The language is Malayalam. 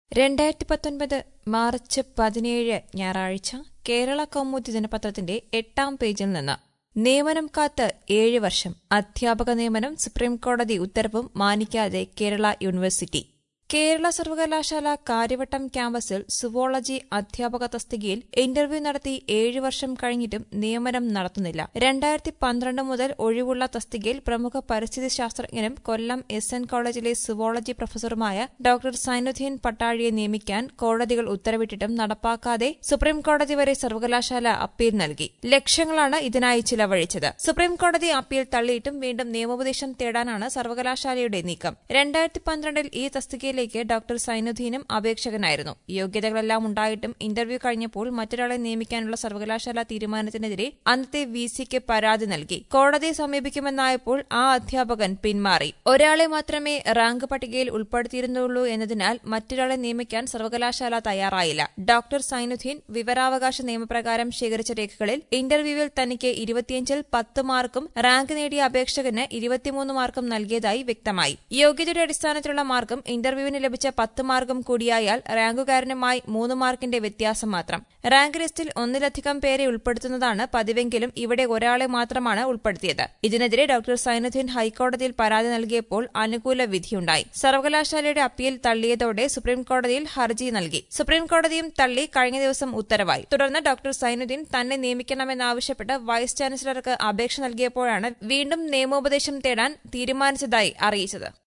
രണ്ടായിരത്തി പത്തൊൻപത് മാർച്ച് പതിനേഴ് ഞായറാഴ്ച കേരള കൗമുദി ദിനപത്രത്തിന്റെ എട്ടാം പേജിൽ നിന്ന് നിയമനം കാത്ത് ഏഴ് വർഷം അധ്യാപക നിയമനം സുപ്രീംകോടതി ഉത്തരവും മാനിക്കാതെ കേരള യൂണിവേഴ്സിറ്റി കേരള സർവകലാശാല കാര്യവട്ടം ക്യാമ്പസിൽ സുവോളജി അധ്യാപക തസ്തികയിൽ ഇന്റർവ്യൂ നടത്തി ഏഴ് വർഷം കഴിഞ്ഞിട്ടും നിയമനം നടത്തുന്നില്ല രണ്ടായിരത്തി പന്ത്രണ്ട് മുതൽ ഒഴിവുള്ള തസ്തികയിൽ പ്രമുഖ പരിസ്ഥിതി ശാസ്ത്രജ്ഞനും കൊല്ലം എസ് എൻ കോളേജിലെ സുവോളജി പ്രൊഫസറുമായ ഡോക്ടർ സൈനുദ്ദീൻ പട്ടാഴിയെ നിയമിക്കാൻ കോടതികൾ ഉത്തരവിട്ടിട്ടും നടപ്പാക്കാതെ സുപ്രീംകോടതി വരെ സർവകലാശാല അപ്പീൽ നൽകി ലക്ഷങ്ങളാണ് ഇതിനായി ചിലവഴിച്ചത് സുപ്രീംകോടതി അപ്പീൽ തള്ളിയിട്ടും വീണ്ടും നിയമോപദേശം തേടാനാണ് സർവകലാശാലയുടെ നീക്കം രണ്ടായിരത്തി പന്ത്രണ്ടിൽ ഈ തസ്തികയിലേക്ക് ഡോക്ടർ സൈനുദ്ദീനും അപേക്ഷകനായിരുന്നു യോഗ്യതകളെല്ലാം ഉണ്ടായിട്ടും ഇന്റർവ്യൂ കഴിഞ്ഞപ്പോൾ മറ്റൊരാളെ നിയമിക്കാനുള്ള സർവകലാശാല തീരുമാനത്തിനെതിരെ അന്നത്തെ വി സിക്ക് പരാതി നൽകി കോടതിയെ സമീപിക്കുമെന്നായപ്പോൾ ആ അധ്യാപകൻ പിന്മാറി ഒരാളെ മാത്രമേ റാങ്ക് പട്ടികയിൽ ഉൾപ്പെടുത്തിയിരുന്നുള്ളൂ എന്നതിനാൽ മറ്റൊരാളെ നിയമിക്കാൻ സർവകലാശാല തയ്യാറായില്ല ഡോക്ടർ സൈനുദ്ദീൻ വിവരാവകാശ നിയമപ്രകാരം ശേഖരിച്ച രേഖകളിൽ ഇന്റർവ്യൂവിൽ തനിക്ക് ഇരുപത്തിയഞ്ചിൽ പത്ത് മാർക്കും റാങ്ക് നേടിയ അപേക്ഷകന് ഇരുപത്തിമൂന്ന് മാർക്കും നൽകിയതായി വ്യക്തമായി യോഗ്യതയുടെ അടിസ്ഥാനത്തിലുള്ള മാർക്കും ഇന്റർവ്യൂവിന് ലഭിച്ച പത്ത് മാർക്കും കൂടിയായാൽ റാങ്കുകാരനുമായി മൂന്ന് മാർക്കിന്റെ വ്യത്യാസം മാത്രം റാങ്ക് ലിസ്റ്റിൽ ഒന്നിലധികം പേരെ ഉൾപ്പെടുത്തുന്നതാണ് പതിവെങ്കിലും ഇവിടെ ഒരാളെ മാത്രമാണ് ഉൾപ്പെടുത്തിയത് ഇതിനെതിരെ ഡോക്ടർ സൈനുദ്ദീൻ ഹൈക്കോടതിയിൽ പരാതി നൽകിയപ്പോൾ അനുകൂല വിധിയുണ്ടായി സർവകലാശാലയുടെ അപ്പീൽ തള്ളിയതോടെ സുപ്രീംകോടതിയിൽ ഹർജി നൽകി സുപ്രീംകോടതിയും തള്ളി കഴിഞ്ഞ ദിവസം ഉത്തരവായി തുടർന്ന് ഡോക്ടർ സൈനുദ്ദീൻ തന്നെ നിയമിക്കണമെന്നാവശ്യപ്പെട്ട് വൈസ് ചാൻസലർക്ക് അപേക്ഷ നൽകിയപ്പോഴാണ് വീണ്ടും നിയമോപദേശം തേടാൻ തീരുമാനിച്ചതായി അറിയിച്ചത്